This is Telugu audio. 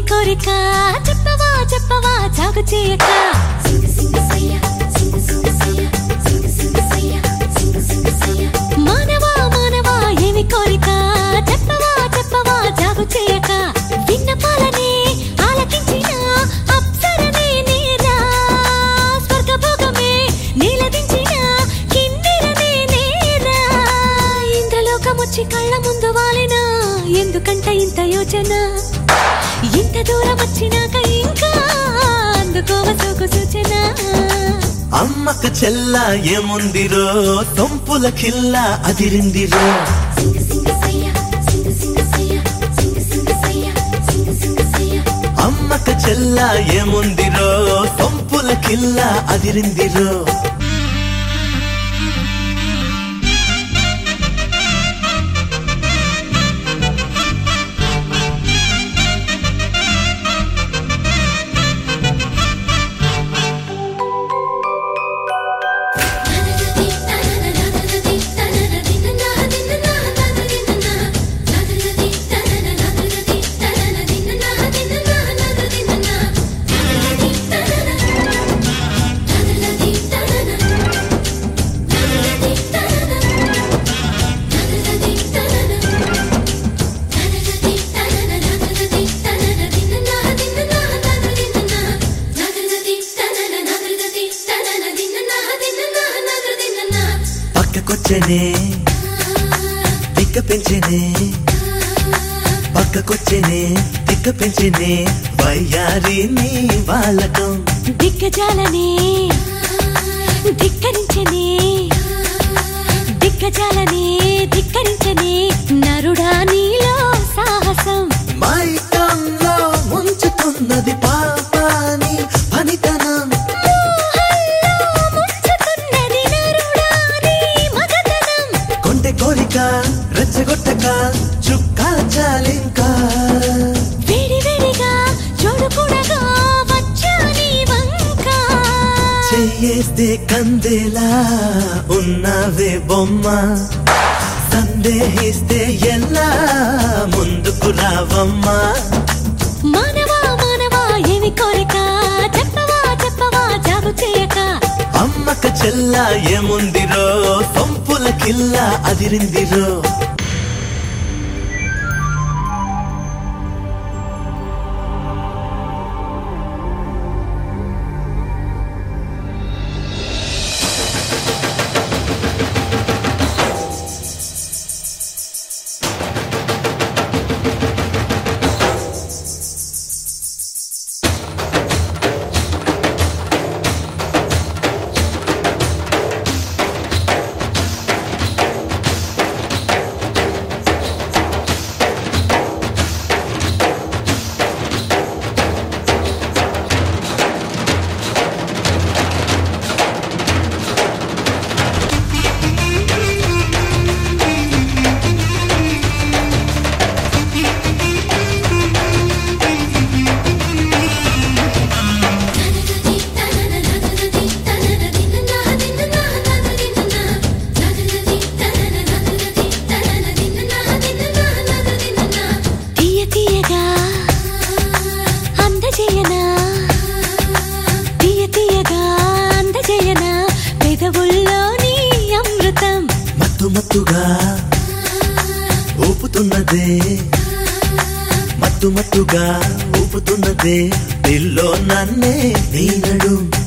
కోరిక చెప్పవా చెప్పవా జాగు చేయక మానవా మానవా ఏమి కోరిక చెప్పవా చెప్పవా జాగు చేయక విన్నపాలనే ఆలకించిన అప్సరనే నేరా స్వర్గభోగమే నీలదించిన కిన్నెరనే నేరా ఇంద్రలోకమొచ్చి కళ్ళ ముందు వాలినా ఎందుకంట ఇంత యోచన ఇంత దూరం వచ్చినాక ఇంకా అందుకోవ సోకు సూచన అమ్మక చెల్ల ఏముందిరో తొంపుల కిల్ల అదిరిందిరో అమ్మక చెల్ల ఏముందిరో తొంపుల కిల్ల అదిరిందిరో పక్కకొచ్చనే తిక్క పెంచనే పక్కకొచ్చనే తిక్క పెంచనే వయ్యారి నీ వాళ్ళకం దిగ్గజాలనే ధిక్కరించనే దిగ్గజాలనే ధిక్కరించనే నరుడా నీలో సాహసం మైకంలో ముంచుతున్నది పాపాని పనితనం మోహంలో ముంచుతున్నది నరుడా నీ మగతనం కొంటె కోరిక రెచ్చగొట్టక చుక్కాల చాలింకా వేడి వేడిగా చూడకూడగా వచ్చా నీ వంక చెయ్యేస్తే కందేలా ఉన్నావే బొమ్మ సందేహిస్తే ఎలా ముందుకు రావమ్మా మానవా మానవా ఏమి కోరిక చెప్పవా చెప్పవా జాగు చేయక అమ్మక చెల్ల ఏముందిరో సొంపుల కిల్ల అదిరిందిరో తీయ తీయగా అందజేయనా తీయ తీయగా అందజేయనా పెదవుల్లోని అమృతం మత్తు మత్తుగా ఊపుతున్నదే మత్తు మత్తుగా ఊపుతున్నదే పిల్లో నన్నే నీ నడు